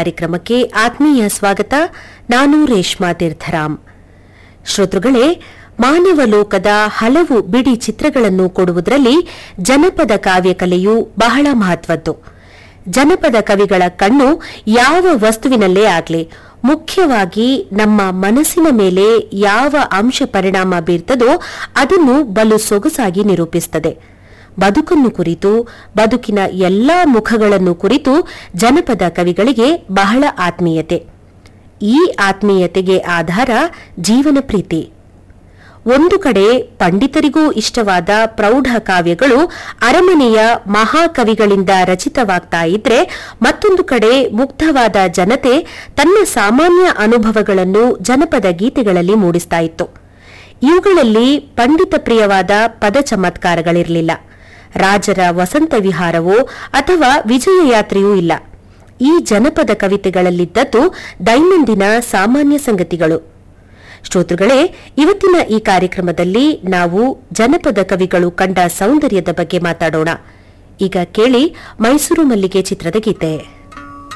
ಕಾರ್ಯಕ್ರಮಕ್ಕೆ ಆತ್ಮೀಯ ಸ್ವಾಗತ ನಾನು ರೇಷ್ಮಾ ತೀರ್ಥರಾಮ್ ಶ್ರೋತೃಗಳೇ ಮಾನವ ಲೋಕದ ಹಲವು ಬಿಡಿ ಚಿತ್ರಗಳನ್ನು ಕೊಡುವುದರಲ್ಲಿ ಜನಪದ ಕಾವ್ಯಕಲೆಯು ಬಹಳ ಮಹತ್ವದ್ದು ಜನಪದ ಕವಿಗಳ ಕಣ್ಣು ಯಾವ ವಸ್ತುವಿನಲ್ಲೇ ಆಗಲಿ ಮುಖ್ಯವಾಗಿ ನಮ್ಮ ಮನಸ್ಸಿನ ಮೇಲೆ ಯಾವ ಅಂಶ ಪರಿಣಾಮ ಬೀರ್ತದೋ ಅದನ್ನು ಬಲು ಸೊಗಸಾಗಿ ನಿರೂಪಿಸುತ್ತದೆ ಬದುಕನ್ನು ಕುರಿತು ಬದುಕಿನ ಎಲ್ಲಾ ಮುಖಗಳನ್ನು ಕುರಿತು ಜನಪದ ಕವಿಗಳಿಗೆ ಬಹಳ ಆತ್ಮೀಯತೆ ಈ ಆತ್ಮೀಯತೆಗೆ ಆಧಾರ ಜೀವನ ಪ್ರೀತಿ ಒಂದು ಕಡೆ ಪಂಡಿತರಿಗೂ ಇಷ್ಟವಾದ ಪ್ರೌಢ ಕಾವ್ಯಗಳು ಅರಮನೆಯ ಮಹಾಕವಿಗಳಿಂದ ರಚಿತವಾಗ್ತಾ ಇದ್ರೆ ಮತ್ತೊಂದು ಕಡೆ ಮುಗ್ಧವಾದ ಜನತೆ ತನ್ನ ಸಾಮಾನ್ಯ ಅನುಭವಗಳನ್ನು ಜನಪದ ಗೀತೆಗಳಲ್ಲಿ ಮೂಡಿಸ್ತಾ ಇತ್ತು ಇವುಗಳಲ್ಲಿ ಪಂಡಿತ ಪ್ರಿಯವಾದ ಪದ ಚಮತ್ಕಾರಗಳಿರಲಿಲ್ಲ ರಾಜರ ವಸಂತ ವಿಹಾರವೋ ಅಥವಾ ವಿಜಯ ಯಾತ್ರೆಯೂ ಇಲ್ಲ ಈ ಜನಪದ ಕವಿತೆಗಳಲ್ಲಿದ್ದದ್ದು ದೈನಂದಿನ ಸಾಮಾನ್ಯ ಸಂಗತಿಗಳು ಶ್ರೋತೃಗಳೇ ಇವತ್ತಿನ ಈ ಕಾರ್ಯಕ್ರಮದಲ್ಲಿ ನಾವು ಜನಪದ ಕವಿಗಳು ಕಂಡ ಸೌಂದರ್ಯದ ಬಗ್ಗೆ ಮಾತಾಡೋಣ ಈಗ ಕೇಳಿ ಮೈಸೂರು ಮಲ್ಲಿಗೆ ಚಿತ್ರದ ಗೀತೆ